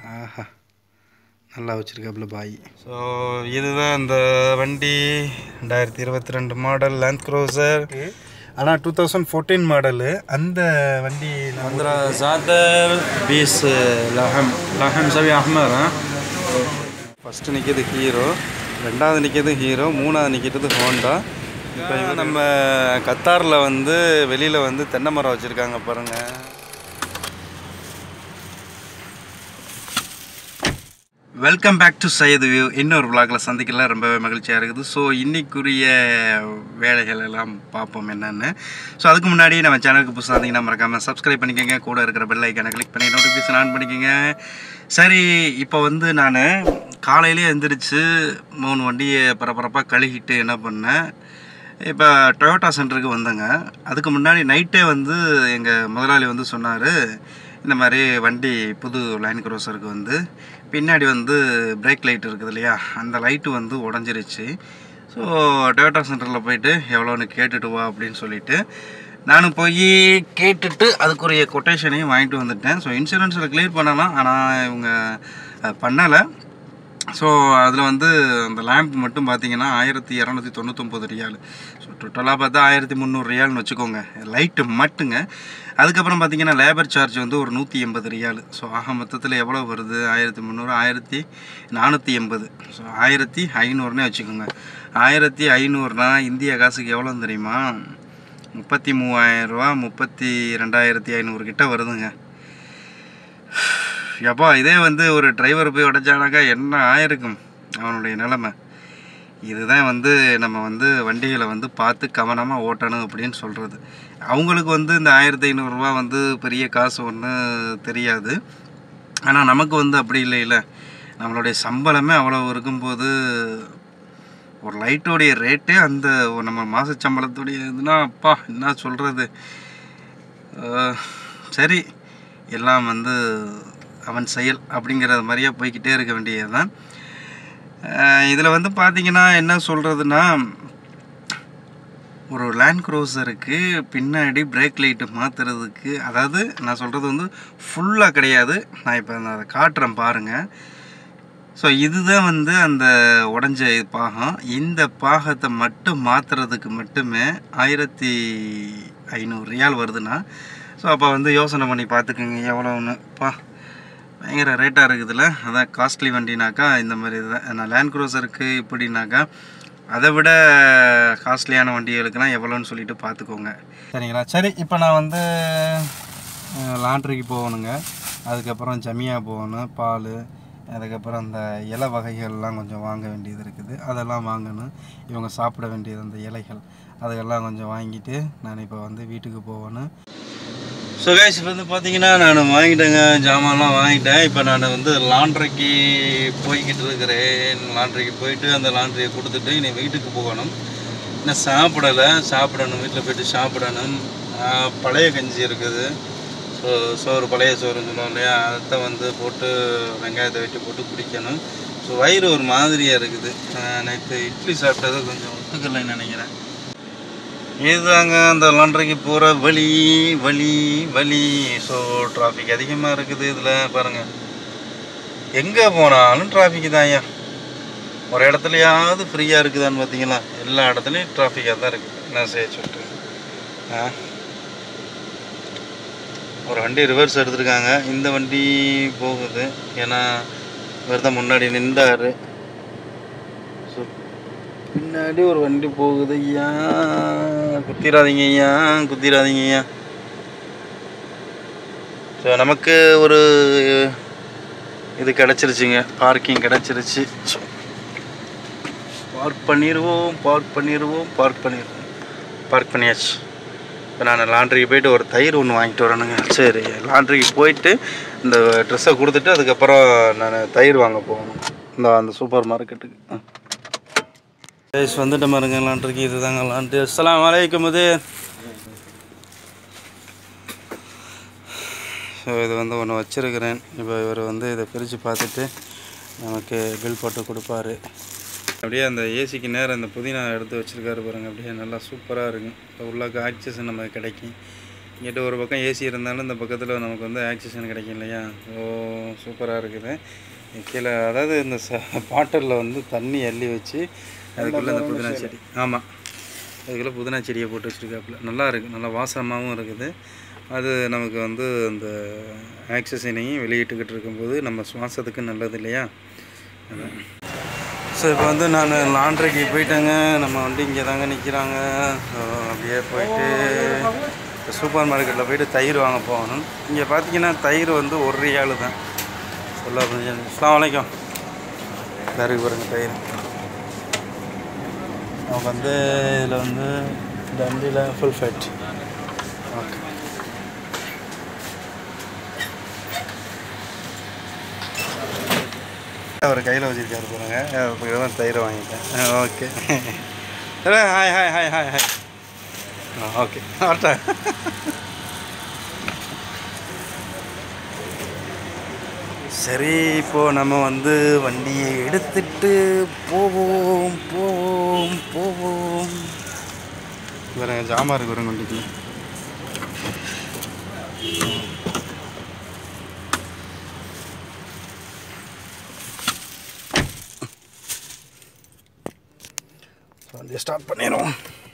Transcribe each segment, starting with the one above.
ஆஹா நல்லா வச்சுருக்காப்புல பாய் ஸோ இதுதான் இந்த வண்டி ரெண்டாயிரத்தி இருபத்தி ரெண்டு மாடல் லேண்ட் க்ரோசர் ஆனால் டூ தௌசண்ட் ஃபோர்டீன் மாடலு அந்த வண்டி पंद्रह ज़्यादा बीस लहम लहम सभी अहमर हैं ஃபஸ்ட்டு நிற்கிறது ஹீரோ ரெண்டாவது நிற்கிறது ஹீரோ மூணாவது நிற்கிறது ஹோண்டா இப்போ நம்ம கத்தாரில் வந்து வெளியில் வந்து தென்னை மரம் வச்சுருக்காங்க பாருங்கள் welcome back to Syed view இன்னொரு vlogல சந்திக்கல ரொம்பவே மகிழ்ச்சியாக இருக்குது ஸோ இன்னைக்குரிய வேலைகள் எல்லாம் பார்ப்போம் என்னென்னு ஸோ அதுக்கு முன்னாடி நம்ம சேனலுக்கு புதுசாக இருந்தீங்கன்னா மறக்காமல் சப்ஸ்கிரைப் பண்ணிக்கோங்க கூட இருக்கிற பெல் ஐக்கானை கிளிக் பண்ணி நோட்டிஃபிகேஷன் ஆன் பண்ணிக்கோங்க சரி இப்போ வந்து நான் காலையிலே எந்திரிச்சு மூணு வண்டியை பரபரப்பாக கழுகிட்டு என்ன பண்ணேன் இப்போ டொயோட்டா சென்டருக்கு வந்தேங்க அதுக்கு முன்னாடி நைட்டே வந்து எங்கள் முதலாளி வந்து சொன்னார் இந்த மாதிரி வண்டி புது லைன் க்ரோசருக்கு வந்து பின்னாடி வந்து பிரேக் லைட் இருக்குது இல்லையா அந்த லைட்டு வந்து உடஞ்சிருச்சு ஸோ டொயோட்டா சென்டரில் போயிட்டு எவ்வளோன்னு கேட்டுட்டு வா அப்படின்னு சொல்லிட்டு நானும் போய் கேட்டுட்டு அதுக்குரிய கொட்டேஷனையும் வாங்கிட்டு வந்துட்டேன் ஸோ இன்சூரன்ஸில் க்ளியர் பண்ணலாம் ஆனால் இவங்க பண்ணலை ஸோ அதில் வந்து அந்த லேம்ப் மட்டும் பார்த்தீங்கன்னா ஆயிரத்தி இரநூத்தி தொண்ணூத்தொம்பது ரியால் ஸோ டோட்டலாக பார்த்தா ஆயிரத்தி முந்நூறு ரியால்னு வச்சுக்கோங்க லைட்டு மட்டுங்க அதுக்கப்புறம் பார்த்தீங்கன்னா லேபர் சார்ஜ் வந்து ஒரு நூற்றி எண்பது ரியால் ஸோ ஆக மொத்தத்தில் எவ்வளோ வருது ஆயிரத்தி முந்நூறு ஆயிரத்தி நானூற்றி எண்பது ஸோ ஆயிரத்தி ஐநூறுனே வச்சுக்கோங்க ஆயிரத்தி ஐநூறுனா இந்திய காசுக்கு எவ்வளோன்னு தெரியுமா முப்பத்தி மூவாயிரரூவா முப்பத்தி ரெண்டாயிரத்தி ஐநூறு கிட்ட வருதுங்க எப்பா இதே வந்து ஒரு டிரைவர் போய் உடைச்சானாக்கா என்ன ஆயிருக்கும் அவனுடைய நிலைமை இதுதான் வந்து நம்ம வந்து வண்டிகளை வந்து பார்த்து கவனமாக ஓட்டணும் அப்படின்னு சொல்கிறது அவங்களுக்கு வந்து இந்த ஆயிரத்தி ஐநூறுரூவா வந்து பெரிய காசு ஒன்று தெரியாது ஆனால் நமக்கு வந்து அப்படி இல்லை இல்லை நம்மளுடைய சம்பளமே அவ்வளோ இருக்கும்போது ஒரு லைட்டோடைய ரேட்டே அந்த ஒரு நம்ம மாத சம்பளத்துடைய இதுனா அப்பா என்ன சொல்கிறது சரி எல்லாம் வந்து அவன் செயல் அப்படிங்கிறது மாதிரியே போய்க்கிட்டே இருக்க வேண்டியது தான் இதில் வந்து பார்த்தீங்கன்னா என்ன சொல்கிறதுனா ஒரு லேண்ட் க்ரோசருக்கு பின்னாடி பிரேக் லைட்டு மாற்றுறதுக்கு அதாவது நான் சொல்கிறது வந்து ஃபுல்லாக கிடையாது நான் இப்போ அதை காட்டுறேன் பாருங்கள் ஸோ இதுதான் வந்து அந்த உடஞ்ச பாகம் இந்த பாகத்தை மட்டும் மாற்றுறதுக்கு மட்டுமே ஆயிரத்தி ஐநூறு ரியால் வருதுன்னா ஸோ அப்போ வந்து யோசனை பண்ணி பார்த்துக்குங்க எவ்வளோன்னு பா பயங்கர ரேட்டாக இருக்குதுல்ல அதான் காஸ்ட்லி வண்டினாக்கா இந்த மாதிரி தான் நான் லேண்ட் க்ரோசருக்கு இப்படின்னாக்கா அதை விட காஸ்ட்லியான வண்டிகளுக்கெல்லாம் எவ்வளோன்னு சொல்லிட்டு பார்த்துக்கோங்க சரிங்களா சரி இப்போ நான் வந்து லாண்ட்ரிக்கு போகணுங்க அதுக்கப்புறம் ஜமியா போகணும் பால் அதுக்கப்புறம் அந்த இலை வகைகள்லாம் கொஞ்சம் வாங்க வேண்டியது இருக்குது அதெல்லாம் வாங்கணும் இவங்க சாப்பிட வேண்டியது அந்த இலைகள் அதெல்லாம் கொஞ்சம் வாங்கிட்டு நான் இப்போ வந்து வீட்டுக்கு போகணும் ஸோ கைஸ் இப்போ வந்து பார்த்தீங்கன்னா நான் வாங்கிட்டேங்க ஜாமான்லாம் வாங்கிட்டேன் இப்போ நான் வந்து லாண்ட்ரிக்கு போய்கிட்டு இருக்கிறேன் லாண்ட்ரிக்கு போயிட்டு அந்த லாண்ட்ரியை கொடுத்துட்டு இனி வீட்டுக்கு போகணும் இன்னும் சாப்பிடலை சாப்பிடணும் வீட்டில் போயிட்டு சாப்பிடணும் ஆஹ் பழைய கஞ்சி இருக்குது ஸோ சோறு பழைய சோறுன்னு சொல்லுவோம் இல்லையா அதை வந்து போட்டு வெங்காயத்தை வெட்டி போட்டு குடிக்கணும் ஸோ வயிறு ஒரு மாதிரியாக இருக்குது நேற்று இட்லி சாப்பிட்டது கொஞ்சம் ஒத்துக்கலைன்னு நினைக்கிறேன் இதுதாங்க அந்த லாண்ட்ரிக்கு போகிற வழி வழி வழி ஸோ டிராஃபிக் அதிகமாக இருக்குது இதில் பாருங்கள் எங்கே போனாலும் டிராஃபிக் தான் ஐயா ஒரு இடத்துலையாவது ஃப்ரீயாக இருக்குதான்னு பார்த்தீங்களா எல்லா இடத்துலையும் டிராஃபிக்காக தான் இருக்குது என்ன செய்ய சொல்லிட்டு ஆ ஒரு வண்டி ரிவர்ஸ் எடுத்திருக்காங்க இந்த வண்டி போகுது ஏன்னா இவர் தான் முன்னாடி நின்றாரு ஸோ பின்னாடி ஒரு வண்டி போகுது ஐயா குத்திராதீங்க ஐயா குத்திராதீங்க ஐயா ஸோ நமக்கு ஒரு இது கிடச்சிருச்சுங்க பார்க்கிங் கிடச்சிருச்சு பார்க் பண்ணிடுவோம் பார்க் பண்ணிடுவோம் பார்க் பண்ணிடுவோம் பார்க் பண்ணியாச்சு இப்போ நான் லாண்ட்ரிக்கு போயிட்டு ஒரு தயிர் ஒன்று வாங்கிட்டு வரணுங்க சரி லாண்ட்ரிக்கு போயிட்டு இந்த ட்ரெஸ்ஸை கொடுத்துட்டு அதுக்கப்புறம் நான் தயிர் வாங்க போகணும் இந்த அந்த சூப்பர் மார்க்கெட்டுக்கு கைஸ் வந்துட்டு பாருங்க லாண்ட்ரிக்கு இதுதாங்க லாண்ட்ரி அஸ்ஸலாமு அலைக்கும் இது ஸோ இது வந்து ஒன்று வச்சுருக்கிறேன் இப்போ இவர் வந்து இதை பிரித்து பார்த்துட்டு நமக்கு பில் போட்டு கொடுப்பாரு அப்படியே அந்த ஏசிக்கு நேரம் இந்த புதினா எடுத்து வச்சுருக்காரு பாருங்க அப்படியே நல்லா சூப்பராக இருக்கும் இப்போ உள்ளாக்க ஆக்சிஜன் நமக்கு கிடைக்கும் இங்கிட்ட ஒரு பக்கம் ஏசி இருந்தாலும் இந்த பக்கத்தில் நமக்கு வந்து ஆக்சிஜன் கிடைக்கும் இல்லையா ஓ சூப்பராக இருக்குது கீழே அதாவது இந்த ச பாட்டிலில் வந்து தண்ணி அள்ளி வச்சு அதுக்குள்ளே இந்த புதினா செடி ஆமாம் அதுக்குள்ளே புதினா செடியை போட்டு வச்சுருக்காப்புல நல்லா இருக்குது நல்லா வாசமாகவும் இருக்குது அது நமக்கு வந்து அந்த ஆக்சிஜனையும் வெளியிட்டுக்கிட்டு இருக்கும்போது நம்ம சுவாசத்துக்கு நல்லது இல்லையா அதான் ஸோ இப்போ வந்து நான் லாண்ட்ரிக்கு போயிட்டேங்க நம்ம வண்டி இங்கே தாங்க நிற்கிறாங்க அப்படியே போயிட்டு சூப்பர் மார்க்கெட்டில் போயிட்டு தயிர் வாங்க போகணும் இங்கே பார்த்தீங்கன்னா தயிர் வந்து ஒரு ரியாலு தான் சொல்ல அஸ்லாம் வலைக்கம் தருக்கு பாருங்க தயிர் நமக்கு வந்து இதில் வந்து இந்த வண்டியில் ஃபுல் ஃபேட் ஓகே அவர் கையில் வச்சுருக்காரு பாருங்க இப்போ தான் தயிரை வாங்கிட்டேன் okay hi hi hi hi hi okay ஆட்டா சரி இப்போது நம்ம வந்து வண்டியை எடுத்துட்டு போவோம் போவோம் போவோம் பாருங்க ஜாமான் இருக்கு பாருங்க வண்டிக்கு வண்டியை ஸ்டார்ட் பண்ணிடுவோம்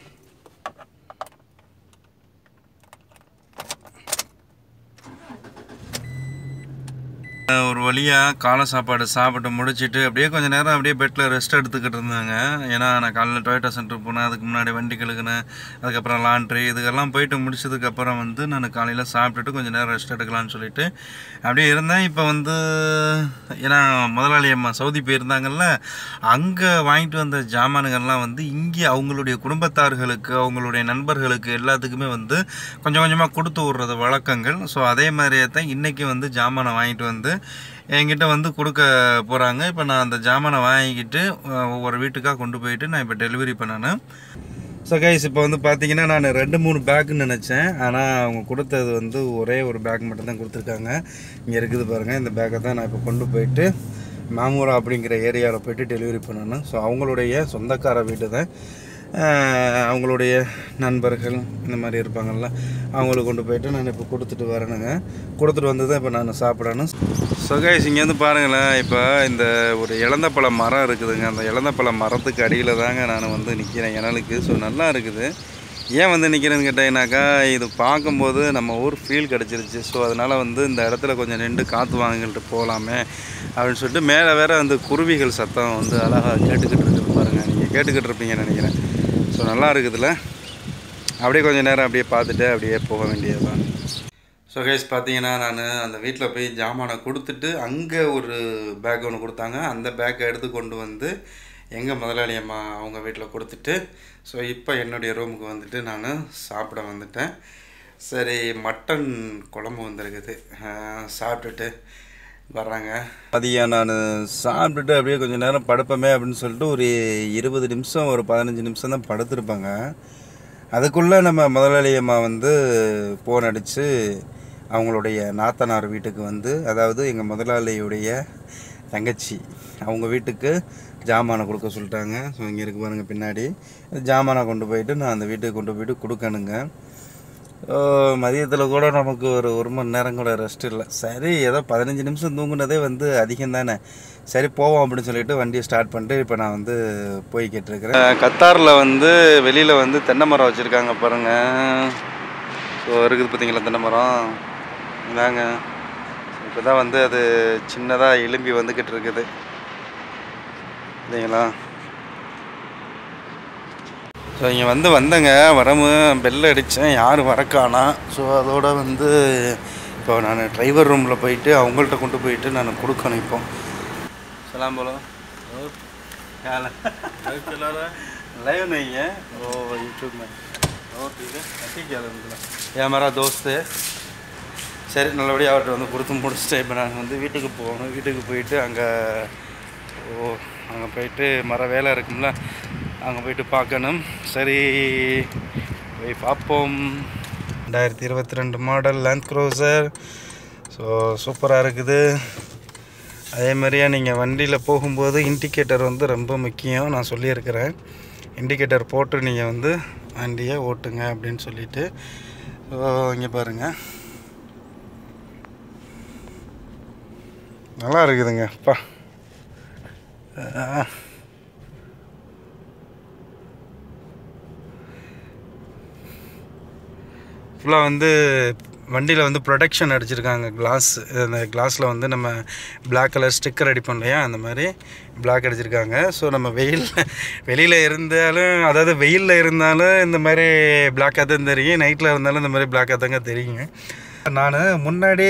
ஒரு வழியாக காலை சாப்பாடு சாப்பிட்டு முடிச்சிட்டு அப்படியே கொஞ்சம் நேரம் அப்படியே பெட்டில் ரெஸ்ட் எடுத்துக்கிட்டு இருந்தாங்க ஏன்னா நான் காலைல டொயோட்டா சென்டர் போனேன் அதுக்கு முன்னாடி வண்டி கழுகுனேன் அதுக்கப்புறம் லாண்ட்ரி இதுக்கெல்லாம் போயிட்டு முடிச்சதுக்கப்புறம் வந்து நான் காலையில் சாப்பிட்டுட்டு கொஞ்சம் நேரம் ரெஸ்ட் எடுக்கலாம்னு சொல்லிட்டு அப்படியே இருந்தேன் இப்போ வந்து ஏன்னா முதலாளி அம்மா சவுதி போயிருந்தாங்கல்ல அங்கே வாங்கிட்டு வந்த ஜாமானுங்கள்லாம் வந்து இங்கே அவங்களுடைய குடும்பத்தார்களுக்கு அவங்களுடைய நண்பர்களுக்கு எல்லாத்துக்குமே வந்து கொஞ்சம் கொஞ்சமாக கொடுத்து விட்றது வழக்கங்கள் ஸோ அதே மாதிரியே தான் இன்றைக்கி வந்து ஜாமானை வாங்கிட்டு வந்து என்கிட்ட வந்து கொடுக்க போகிறாங்க இப்போ நான் அந்த ஜாமானை வாங்கிக்கிட்டு அஹ், ஒவ்வொரு வீட்டுக்காக கொண்டு போயிட்டு நான் இப்போ டெலிவரி பண்ணேன் ஸோ கைஸ் இப்போ வந்து பார்த்தீங்கன்னா நான் ரெண்டு மூணு பேக்குன்னு நினச்சேன் ஆனால் அவங்க கொடுத்தது வந்து ஒரே ஒரு பேக் மட்டும்தான் கொடுத்துருக்காங்க இங்கே இருக்குது பாருங்கள் இந்த பேக்கை தான் நான் இப்போ கொண்டு போயிட்டு மாமூரா அப்படிங்கிற ஏரியாவில் போயிட்டு டெலிவரி பண்ணணும் ஸோ அவங்களுடைய சொந்தக்கார வீடு தான் ஆஹ் அவங்களுடைய நண்பர்கள் இந்த மாதிரி இருப்பாங்கள்ல அவங்களுக்கு கொண்டு போயிட்டு நான் இப்போ கொடுத்துட்டு வரேனுங்க கொடுத்துட்டு வந்து தான் இப்போ நான் சாப்பிடணும் ஸோ கைஸ் இங்கேருந்து பாருங்களேன் இப்போ இந்த ஒரு இளந்தப்பழ மரம் இருக்குதுங்க அந்த இளந்தப்பழ மரத்துக்கு அடியில் தாங்க நான் வந்து நிற்கிறேன் இணலுக்கு ஸோ நல்லா இருக்குது ஏன் வந்து நிற்கிறேன்னு கேட்டீங்கன்னாக்கா இது பார்க்கும்போது நம்ம ஊர் ஃபீல் கிடச்சிருச்சு ஸோ அதனால் வந்து இந்த இடத்துல கொஞ்சம் நின்று காற்று வாங்கிட்டு போகலாமே அப்படின்னு சொல்லிட்டு மேலே வேற அந்த குருவிகள் சத்தம் வந்து அழகாக கேட்டுக்கிட்டு இருக்குது பாருங்கள் நீங்கள் கேட்டுக்கிட்டு இருப்பீங்கன்னு நினைக்கிறேன் ஸோ நல்லா இருக்குதுல்ல அப்படியே கொஞ்சம் நேரம் அப்படியே பார்த்துட்டு அப்படியே போக வேண்டியது தான் ஸோ கைஸ் பார்த்தீங்கன்னா நான் அந்த வீட்டில் போய் ஜாமானை கொடுத்துட்டு அங்கே ஒரு பேக் ஒன்று கொடுத்தாங்க அந்த பேக்கை எடுத்து கொண்டு வந்து எங்கள் முதலாளி அம்மா அவங்க வீட்டில் கொடுத்துட்டு ஸோ இப்போ என்னுடைய ரூமுக்கு வந்துட்டு நான் சாப்பிட வந்துட்டேன் சரி மட்டன் குழம்பு வந்திருக்குது ஆஹ் சாப்பிட்டுட்டு வர்றாங்க மதியம் நான் சாப்பிட்டுட்டு அப்படியே கொஞ்சம் நேரம் படுப்போமே அப்படின்னு சொல்லிட்டு ஒரு இருபது நிமிஷம் ஒரு பதினஞ்சு நிமிஷம் தான் படுத்திருப்பாங்க அதுக்குள்ளே நம்ம முதலாளி அம்மா வந்து ஃபோன் அடித்து அவங்களுடைய நாத்தனார் வீட்டுக்கு வந்து அதாவது எங்கள் முதலாளியுடைய தங்கச்சி அவங்க வீட்டுக்கு ஜாமானை கொடுக்க சொல்லிட்டாங்க ஸோ இங்கே இருக்கு பாருங்கள் பின்னாடி ஜாமானை கொண்டு போயிட்டு நான் அந்த வீட்டுக்கு கொண்டு போயிட்டு கொடுக்கணுங்க மதியத்தில் கூட நமக்கு ஒரு ஒரு மணி நேரம் கூட ரெஸ்ட் இல்லை சரி ஏதோ பதினஞ்சு நிமிஷம் தூங்குனதே வந்து அதிகம் தானே சரி போவோம் அப்படின்னு சொல்லிட்டு வண்டியை ஸ்டார்ட் பண்ணிட்டு இப்போ நான் வந்து போய்கிட்டு இருக்கிறேன் கத்தாரில் வந்து வெளியில் வந்து தென்னை மரம் வச்சுருக்காங்க பாருங்கள் ஸோ இருக்குது பார்த்தீங்களா தென்னை மரம் இதாங்க இப்போ தான் வந்து அது சின்னதாக எலும்பி வந்துக்கிட்டு இருக்குது இல்லைங்களா ஸோ இங்கே வந்து வந்தேங்க வரமு பெல் அடித்தேன் யாரும் வரக்கானா ஸோ அதோட வந்து இப்போ நான் டிரைவர் ரூமில் போயிட்டு அவங்கள்ட்ட கொண்டு போயிட்டு நான் கொடுக்கணும் இப்போ சலாம் போलो क्या लाइव चला रहा है लाइव नहीं है वो यूट्यूब में और ठीक है ठीक है अलहमदिल्ला ये हमारा दोस्त है சரி நல்லபடியாக அவர்கிட்ட வந்து கொடுத்து முடிச்சுட்டு இப்போ நான் வந்து வீட்டுக்கு போகணும் வீட்டுக்கு போயிட்டு அங்கே ஓ அங்கே போயிட்டு மர வேலை இருக்கும்ல அங்கே போயிட்டு பார்க்கணும் சரி போய் பார்ப்போம் ரெண்டாயிரத்தி இருபத்தி ரெண்டு மாடல் லேண்ட் க்ரோசர் ஸோ சூப்பராக இருக்குது அதே மாதிரியே நீங்கள் வண்டியில் போகும்போது இண்டிகேட்டர் வந்து ரொம்ப முக்கியம் நான் சொல்லியிருக்கிறேன் இண்டிகேட்டர் போட்டு நீங்கள் வந்து வண்டியை ஓட்டுங்க அப்படின்னு சொல்லிட்டு ஸோ இங்கே பாருங்க நல்லா இருக்குதுங்க அப்பா ஆ. ஃபுல்லாக வந்து வண்டியில் வந்து ப்ரொடெக்ஷன் அடிச்சிருக்காங்க கிளாஸ் அந்த கிளாஸில் வந்து நம்ம Black கலர் ஸ்டிக்கர் அடிப்போம் இல்லையா அந்த மாதிரி Black அடிச்சிருக்காங்க ஸோ நம்ம வெயில் வெளியில் இருந்தாலும் அதாவது வெயிலில் இருந்தாலும் இந்த மாதிரி பிளாக்காக தான் தெரியும் நைட்டில் இருந்தாலும் இந்த மாதிரி பிளாக்காக தாங்க தெரியுங்க நான் முன்னாடி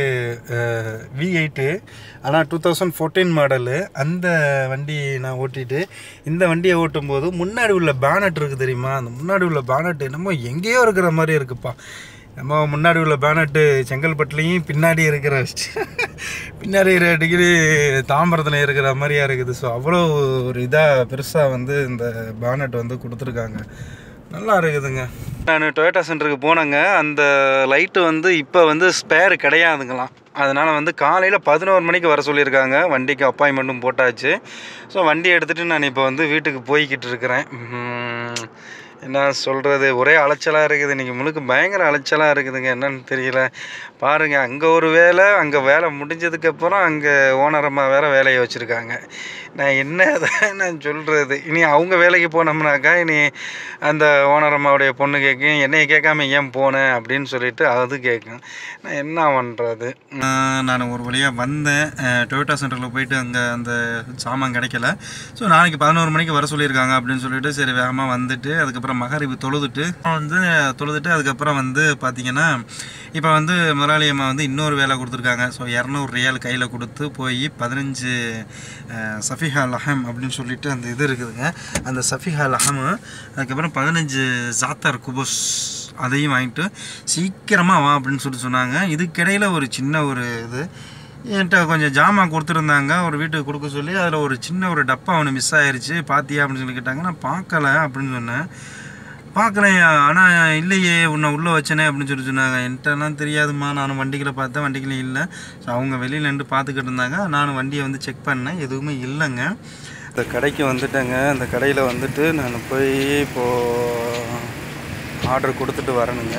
வி எயிட்டு ஆனால் டூ தௌசண்ட் ஃபோர்டீன் மாடலு அந்த வண்டி நான் ஓட்டிட்டு இந்த வண்டியை ஓட்டும்போது முன்னாடி உள்ள பேனட் இருக்குது தெரியுமா அந்த முன்னாடி உள்ள பேனட் என்னமோ எங்கேயோ இருக்கிற மாதிரி இருக்குப்பா நம்ம முன்னாடி உள்ள பேனட்டு செங்கல்பட்டுலேயும் பின்னாடி இருக்கிற பின்னாடி இருக்கிற டிகிரி தாம்பரத்தில் இருக்கிற மாதிரியா இருக்குது ஸோ அவ்வளோ ஒரு இதாக பெருசாக வந்து இந்த பேனட் வந்து கொடுத்துருக்காங்க நல்லா இருக்குதுங்க நான் டொயோட்டா சென்டருக்கு போனேங்க அந்த லைட்டு வந்து இப்போ வந்து ஸ்பேர் கிடையாதுங்களாம் அதனால் வந்து காலையில் பதினோரு மணிக்கு வர சொல்லியிருக்காங்க வண்டிக்கு அப்பாயின்மெண்ட்டும் போட்டாச்சு ஸோ வண்டி எடுத்துகிட்டு நான் இப்போ வந்து வீட்டுக்கு போய்கிட்டு இருக்கிறேன் உம், என்ன சொல்கிறது ஒரே அலைச்சலாக இருக்குது இன்றைக்கி முழுக்க பயங்கர அலைச்சலாக இருக்குதுங்க என்னன்னு தெரியல பாருங்கள் அங்கே ஒரு வேலை அங்கே வேலை முடிஞ்சதுக்கப்புறம் அங்கே ஓனரம்மா வேறு வேலையை வச்சுருக்காங்க நான் என்ன தான் நான் சொல்கிறது இனி அவங்க வேலைக்கு போனோம்னாக்கா இனி அந்த ஓனரம்மாவுடைய பொண்ணு கேட்கும் என்னைய கேட்காம ஏன் போனேன் அப்படின்னு சொல்லிட்டு அது கேட்கும் நான் என்ன பண்ணுறது நான் ஒரு வழியாக வந்தேன் டொயோட்டா சென்டரில் போயிட்டு அங்கே அந்த சாமான் கிடைக்கல ஸோ நாளைக்கு பதினோரு மணிக்கு வர சொல்லியிருக்காங்க அப்படின்னு சொல்லிட்டு சரி வேகமாக வந்துட்டு அதுக்கப்புறம் மகரிப்பு தொழுதுட்டு வந்து தொழுதுட்டு அதுக்கப்புறம் வந்து பார்த்தீங்கன்னா இப்போ வந்து முதலாளி அம்மா வந்து இன்னொரு வேலை கொடுத்துருக்காங்க ஸோ இரநூறு ரியால் கையில் கொடுத்து போய் பதினஞ்சு சஃபிஹா லஹம் அப்படின்னு சொல்லிட்டு அந்த இது இருக்குதுங்க அந்த சஃபிஹா லஹம் அதுக்கப்புறம் பதினஞ்சு ஜாத்தர் குபுஸ் அதையும் வாங்கிட்டு சீக்கிரமாக வா அப்படின்னு சொல்லிட்டு சொன்னாங்க இதுக்கிடையில் ஒரு சின்ன ஒரு இது என்கிட்ட கொஞ்சம் ஜாமான் கொடுத்துருந்தாங்க ஒரு வீட்டுக்கு கொடுக்க சொல்லி அதில் ஒரு சின்ன ஒரு டப்பா ஒன்று மிஸ் ஆயிருச்சு பாத்தியா அப்படின்னு சொல்லி கேட்டாங்க நான் பார்க்கல அப்படின்னு சொன்னேன் பார்க்கலையா ஆனால் இல்லையே உன்னை உள்ளே வச்சனே அப்படின்னு சொல்லி சொன்னாங்க என்கிட்டலாம் தெரியாதும்மா நானும் வண்டிகளை பார்த்தேன் வண்டிகளே இல்லை ஸோ அவங்க வெளியில் நின்று பார்த்துக்கிட்டு இருந்தாங்க நானும் வண்டியை வந்து செக் பண்ணேன் எதுவுமே இல்லைங்க இந்த கடைக்கு வந்துட்டேங்க இந்த கடையில் வந்துட்டு நான் போய் இப்போது ஆர்டர் கொடுத்துட்டு வரணுங்க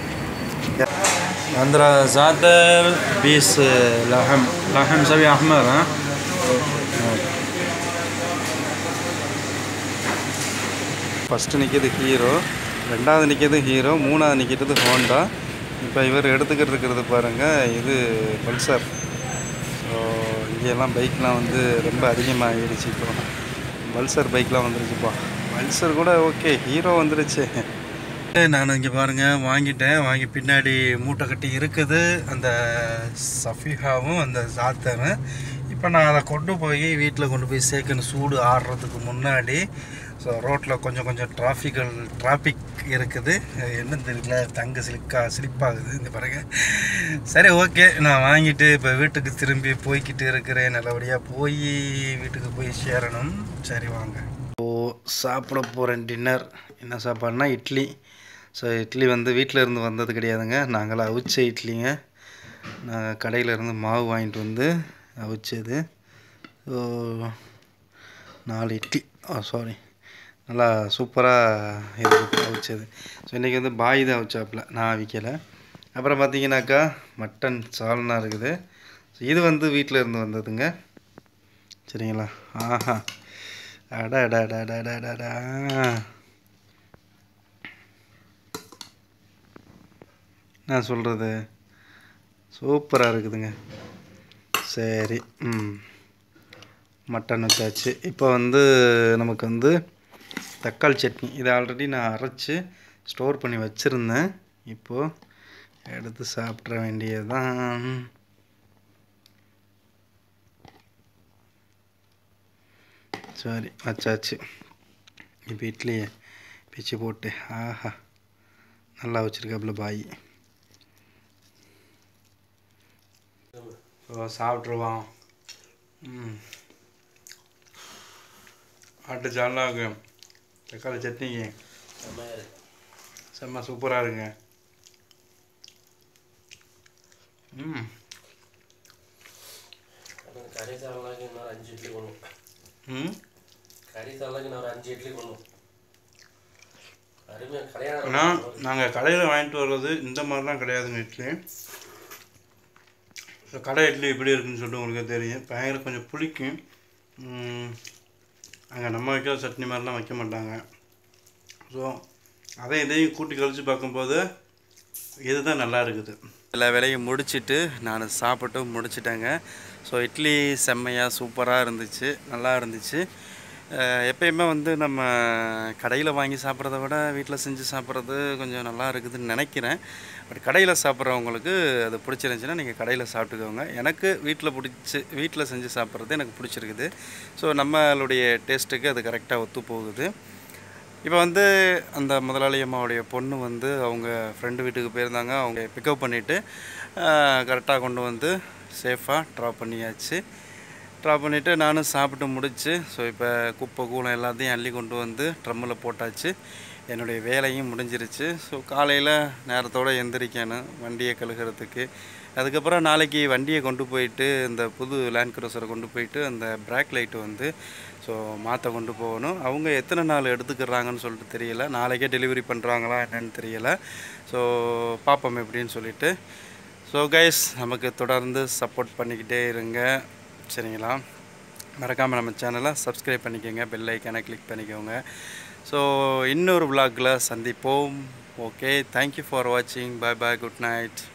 عندنا زعتر بيس لحم لحم سبي احمر ها ஃபஸ்ட்டு நிற்கிது ஹீரோ ரெண்டாவது நிற்கிது ஹீரோ மூணாவது நிற்கிறது ஹோண்டா இப்போ இவர் எடுத்துக்கிட்டு இருக்கிறது பாருங்கள் இது பல்சர் ஸோ இங்கெல்லாம் பைக்லாம் வந்து ரொம்ப அதிகமாகிடுச்சு இப்போ பல்சர் பைக்லாம் வந்துருச்சுப்பா பல்சர் கூட ஓகே ஹீரோ வந்துருச்சு நான் இங்கே பாருங்கள் வாங்கிட்டேன் வாங்கி பின்னாடி மூட்டை கட்டி இருக்குது அந்த சஃபிஹாவும் அந்த சாத்தரும் இப்போ நான் அதை கொண்டு போய் வீட்டில் கொண்டு போய் சேர்க்கணும் சூடு ஆடுறதுக்கு முன்னாடி ஸோ ரோட்டில் கொஞ்சம் கொஞ்சம் டிராஃபிக்கல் டிராஃபிக் இருக்குது அது என்னன்னு தெரியல தங்க சிலிக்கா ஸ்லிப்பாகுது இந்த பிறகு சரி ஓகே நான் வாங்கிட்டு இப்போ வீட்டுக்கு திரும்பி போய்கிட்டு இருக்கிறேன் நல்லபடியாக போய் வீட்டுக்கு போய் சேரணும் சரி வாங்க ஓ சாப்பிட போகிறேன் டின்னர் என்ன சாப்பாடுனா இட்லி ஸோ இட்லி வந்து வீட்டில் இருந்து வந்தது கிடையாதுங்க நாங்களாம் அவிச்ச இட்லிங்க நான் கடையில் இருந்து மாவு வாங்கிட்டு வந்து அவிச்சது ஸோ நாலு இட்லி ஓ சாரி நல்லா சூப்பராக இருக்குது அவிச்சது ஸோ இன்றைக்கி வந்து பாய் தான் அவிச்சாப்புல நான் அவிக்கலை அப்புறம் பார்த்தீங்கன்னாக்கா மட்டன் சால்னா இருக்குது ஸோ இது வந்து வீட்டில் இருந்து வந்ததுங்க சரிங்களா ஆஹா அடா அடா அடா அடா அடா அடா, அடா நான் சொல்கிறது சூப்பராக இருக்குதுங்க சரி ம் மட்டன் வச்சாச்சு இப்போ வந்து நமக்கு வந்து தக்காளி சட்னி இதை ஆல்ரெடி நான் அரைச்சி ஸ்டோர் பண்ணி வச்சுருந்தேன் இப்போது எடுத்து சாப்பிட்ற வேண்டியதுதான் சரி வச்சாச்சு இப்போ இட்லியை பிச்சு போட்டு ஆஹா நல்லா வச்சுருக்காப்புல பாய் ஸோ சாப்பிட்ருவோம் ம் ஆட்டு சால்னாக்கு தக்காளி சட்னிக்கு செம்ம சூப்பராக இருக்குங்க ம் ಕರಿ ಸಾಲಾಗಿ ಇನ್ನೊಂದು ಅಂಜು ಇಡ್ಲಿ ಕೊಡು ம் ಕರಿ ಸಾಲಾಗಿ ನಾವು ಅಂಜು ಇಡ್ಲಿ ಕೊಡು அருமையாக கல்யாணம் ஆனால் நாங்கள் கடையில் வாங்கிட்டு வர்றது இந்த மாதிரிலாம் கிடையாதுங்க இட்லி ஸோ கடை இட்லி எப்படி இருக்குன்னு சொல்லிட்டு உங்களுக்கு தெரியும் பயங்கர கொஞ்சம் புளிக்கும் அங்கே நம்ம வைக்கிற சட்னி மாதிரிலாம் வைக்க மாட்டாங்க ஸோ அதை இதையும் கூட்டி கழித்து பார்க்கும்போது இதுதான் நல்லா இருக்குது எல்லா வேலையும் முடிச்சிட்டு நான் சாப்பிட்டு முடிச்சிட்டேங்க ஸோ இட்லி செம்மையாக சூப்பராக இருந்துச்சு நல்லா இருந்துச்சு அஹ் எப்பயுமே வந்து நம்ம கடையில் வாங்கி சாப்பிட்றத விட வீட்டில் செஞ்சு சாப்பிட்றது கொஞ்சம் நல்லா இருக்குதுன்னு நினைக்கிறேன் பட் கடையில் சாப்பிட்றவங்களுக்கு அது பிடிச்சிருந்துச்சின்னா நீங்கள் கடையில் சாப்பிட்டுக்கோங்க எனக்கு வீட்டில் பிடிச்சி வீட்டில் செஞ்சு சாப்பிட்றது எனக்கு பிடிச்சிருக்குது ஸோ நம்மளுடைய டேஸ்ட்டுக்கு அது கரெக்டாக ஒத்து போகுது இப்போ வந்து அந்த முதலாளி அம்மாவுடைய பொண்ணு வந்து அவங்க ஃப்ரெண்டு வீட்டுக்கு போயிருந்தாங்க அவங்க பிக்கப் பண்ணிவிட்டு கரெக்டாக கொண்டு வந்து சேஃபாக ட்ராப் பண்ணியாச்சு ட்ராப் பண்ணிவிட்டு நானும் சாப்பிட்டு முடிச்சு ஸோ இப்போ குப்பை கூலம் எல்லாத்தையும் அள்ளி கொண்டு வந்து ட்ரம்மில் போட்டாச்சு என்னுடைய வேலையும் முடிஞ்சிருச்சு ஸோ காலையில் நேரத்தோடு எந்திரிக்கணும் வண்டியை கழுகுறதுக்கு அதுக்கப்புறம் நாளைக்கு வண்டியை கொண்டு போயிட்டு இந்த புது லேண்ட் க்ரூசரை கொண்டு போயிட்டு அந்த பிரேக் லைட்டு வந்து ஸோ மாற்ற கொண்டு போகணும் அவங்க எத்தனை நாள் எடுத்துக்கிறாங்கன்னு சொல்லிட்டு தெரியல நாளைக்கே டெலிவரி பண்ணுறாங்களா என்னன்னு தெரியல ஸோ பார்ப்போம் எப்படின்னு சொல்லிட்டு ஸோ கைஸ் நமக்கு தொடர்ந்து சப்போர்ட் பண்ணிக்கிட்டே இருங்க சரிங்களா மறக்காமல் நம்ம சேனலை சப்ஸ்கிரைப் பண்ணிக்கோங்க பெல் ஐக்கானை கிளிக் பண்ணிக்கோங்க ஸோ இன்னொரு vlogல சந்திப்போம் ஓகே தேங்க்யூ ஃபார் வாட்சிங் பை பாய் குட் நைட்